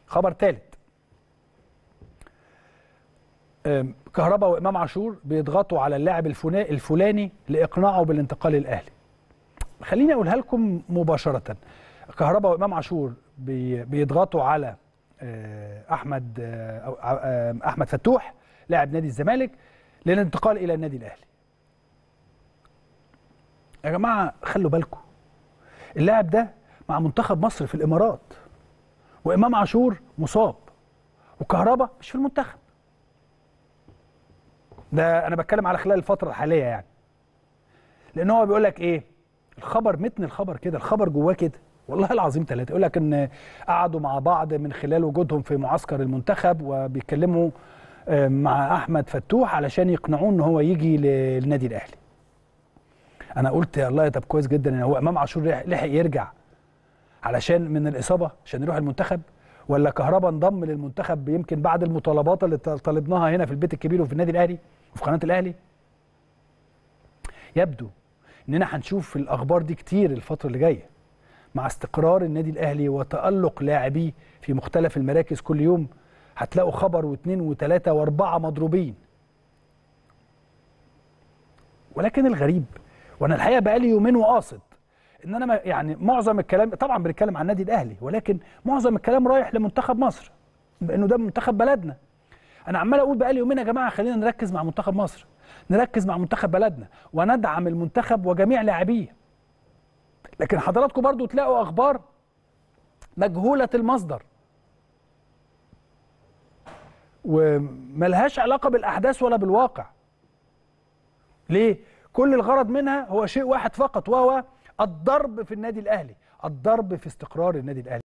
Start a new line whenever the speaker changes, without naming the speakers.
خبر ثالث كهربا وامام عاشور بيضغطوا على اللاعب الفنا- الفلاني لاقناعه بالانتقال للاهلي خليني اقولها لكم مباشره كهربا وامام عاشور بي- بيضغطوا على آه، احمد آه، أو- آه، احمد فتوح لاعب نادي الزمالك للانتقال الى النادي الاهلي يا جماعه خلوا بالكم اللاعب ده مع منتخب مصر في الامارات وامام عاشور مصاب وكهربا مش في المنتخب ده انا بتكلم على خلال الفتره الحاليه يعني لان هو بيقول لك ايه الخبر متن الخبر كده الخبر جواه كده والله العظيم ثلاثه يقول لك ان قعدوا مع بعض من خلال وجودهم في معسكر المنتخب وبيتكلموا آه، مع احمد فتوح علشان يقنعوه ان هو يجي للنادي الاهلي انا قلت يا الله طب كويس جدا ان هو امام عاشور لحق لحق يرجع علشان من الاصابه عشان يروح المنتخب ولا كهربا انضم للمنتخب يمكن بعد المطالبات اللي طالبناها هنا في البيت الكبير وفي النادي الاهلي وفي قناه الاهلي يبدو اننا هنشوف الاخبار دي كتير الفتره اللي جايه مع استقرار النادي الاهلي وتالق لاعبيه في مختلف المراكز كل يوم هتلاقوا خبر واثنين وثلاثه واربعه مضروبين ولكن الغريب وانا الحقيقه بقالي يومين وقاصد ان انا ما- يعني معظم الكلام طبعا بنتكلم عن النادي الاهلي ولكن معظم الكلام رايح لمنتخب مصر لانه ده منتخب بلدنا انا عمال اقول بقالي يومين يا جماعه خلينا نركز مع منتخب مصر نركز مع منتخب بلدنا وندعم المنتخب وجميع لاعبيه لكن حضراتكم برضو تلاقوا اخبار مجهوله المصدر وملهاش علاقه بالاحداث ولا بالواقع ليه كل الغرض منها هو شيء واحد فقط وهو الضرب في النادي الاهلي الضرب في استقرار النادي الاهلي